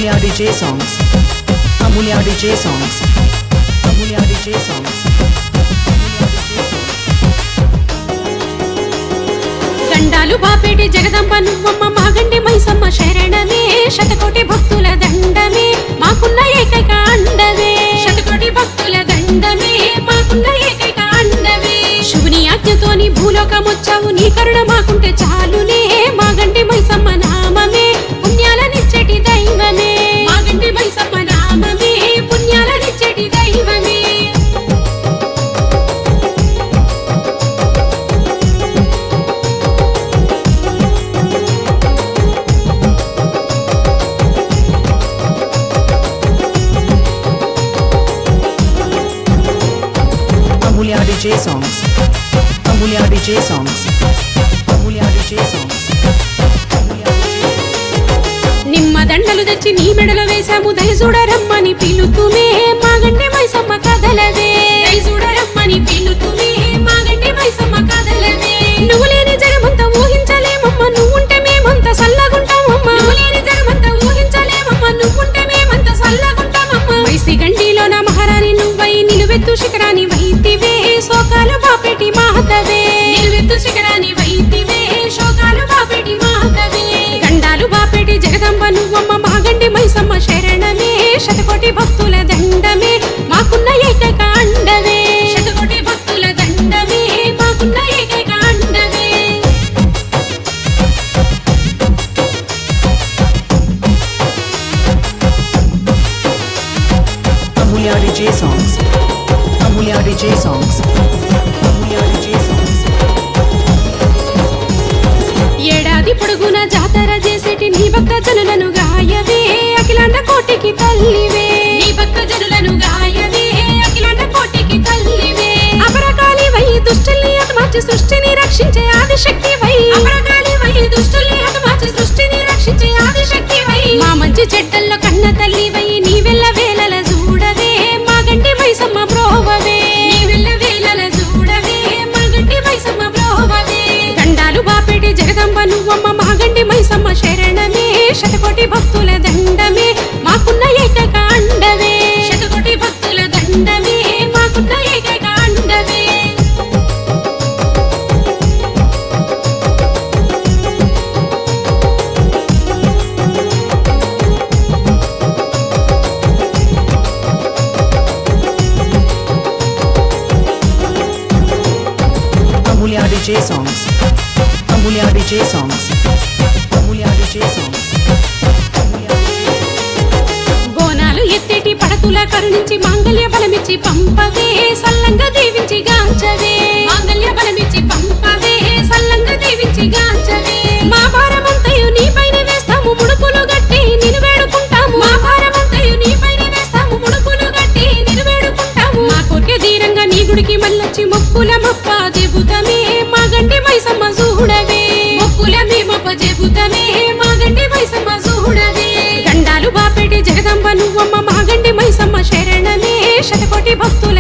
Amulya DJ songs. Amulya DJ songs. Amulya DJ songs. Amulya DJ songs. దండాలు బాపేటి జగదంబ నువ్వమ్మ మాగండి మైసమ్మ శరణమే శతకోటి భక్తుల దండమే మాకున్న ఏకైక అండవే శతకోటి భక్తుల దండమే మాకున్న ఏకైక అండవే శివుని ఆజ్ఞతోని భూలోకమొచ్చావు నీ కరుణ మాకుంటే చాలునే మాగండి మైసమ్మ నామమే పుణ్యాలనిచ్చేటి దైవమే మాగండి మైసమ్మ నామమే పుణ్యాలనిచ్చేటి దైవమే Amulya DJ songs. Amulya DJ songs. Amulya DJ songs. Amulya DJ నిమ్మ దండలు తెచ్చి నీ మెడలో వేశాము దయచూడరమ్మని పిలుతుమే మాగంటి మైసమ్మ కదలవే దయచూడరమ్మని పిలుతుమే మాగంటి మైసమ్మ కదలవే నువ్వు లేని జగమంత ఊహించలేమమ్మ నువ్వుంటే మేమంత సల్లగుంటామమ్మ నువ్వు లేని జగమంత ఊహించలేమమ్మ నువ్వుంటే మేమంత సల్లగుంటామమ్మ మైసి గండిలో నా మహారాణి నువ్వై నిలువెత్తు శిఖరాని వైతివే శోకాలు బాపెటి మాహతవే నిలువెత్తు శిఖరాని వైతివే శోకాలు బాపెటి మాహతవే గండాలు బాపెటి జగదంబ నువ్వమ్మ మాగండి మైసమ్మ శరణమే శతకోటి భక్తుల దండమే మాకున్న ఏకైక అండవే శతకోటి భక్తుల దండమే మాకున్న ఏకైక అండవే Amulya DJ songs. Amulya DJ songs. Amulya DJ songs. ఏడాది పొడుగున జాతర చేసేటి నీ భక్త జనులను గాయవే అఖిలాండ కోటికి తల్లివే నీ భక్త జనులను గాయవే అఖిలాండ కోటికి తల్లివే అపరకాలి వై దుష్టుల్ని హతమార్చి సృష్టిని రక్షించే ఆదిశక్తి వై అపరకాలి వై దుష్టుల్ని హతమార్చి సృష్టిని రక్షించే ఆదిశక్తి వై మా మంచి చెడ్డల్లో కన్న తల్లి వై నీ వెళ్ళ వేలల చూడవే మా గంటి మైసమ్మ బ్రోవవే నీ వెళ్ళ వేలల చూడవే మా గంటి మైసమ్మ బ్రోవవే దండాలు బాపెటి జగదంబ నువ్వమ్మ మాగండి మైసమ్మ శరణమే శతకోటి భక్తుల దండమే మాకున్న ఏకైక అండవే శతకోటి భక్తుల దండమే మాకున్న ఏకైక అండవే Amulya DJ songs. Amulya DJ songs. Amulya DJ songs. Amulya DJ Bonalu ఎత్తేటి పడతుల కరుణించి మాంగళ్య బలమిచ్చి పంపవే సల్లంగా దీవించి గాంచవే మాంగళ్య బలమిచ్చి పంపవే సల్లంగా దీవించి గాంచవే మా భారమంతయు నీ పైన వేస్తాము ముడుపులు గట్టి నిన్ను వేడుకుంటాము మా భారమంతయు నీ పైన వేస్తాము ముడుపులు గట్టి నిన్ను వేడుకుంటాము మా కోరిక ధీరంగా నీ గుడికి మళ్ళొచ్చి మొక్కుల మప్ప చెబుతమే మా గంటి మైసమ్మ చూడవే మొక్కుల మేమప్ప చెబుతమే మా గంటి మైసమ్మ చూడవే గండాలు బాపెటి జగదంబ నువ్వమ్మ మాగండి మైసమ్మ శరణమే శతకోటి భక్తుల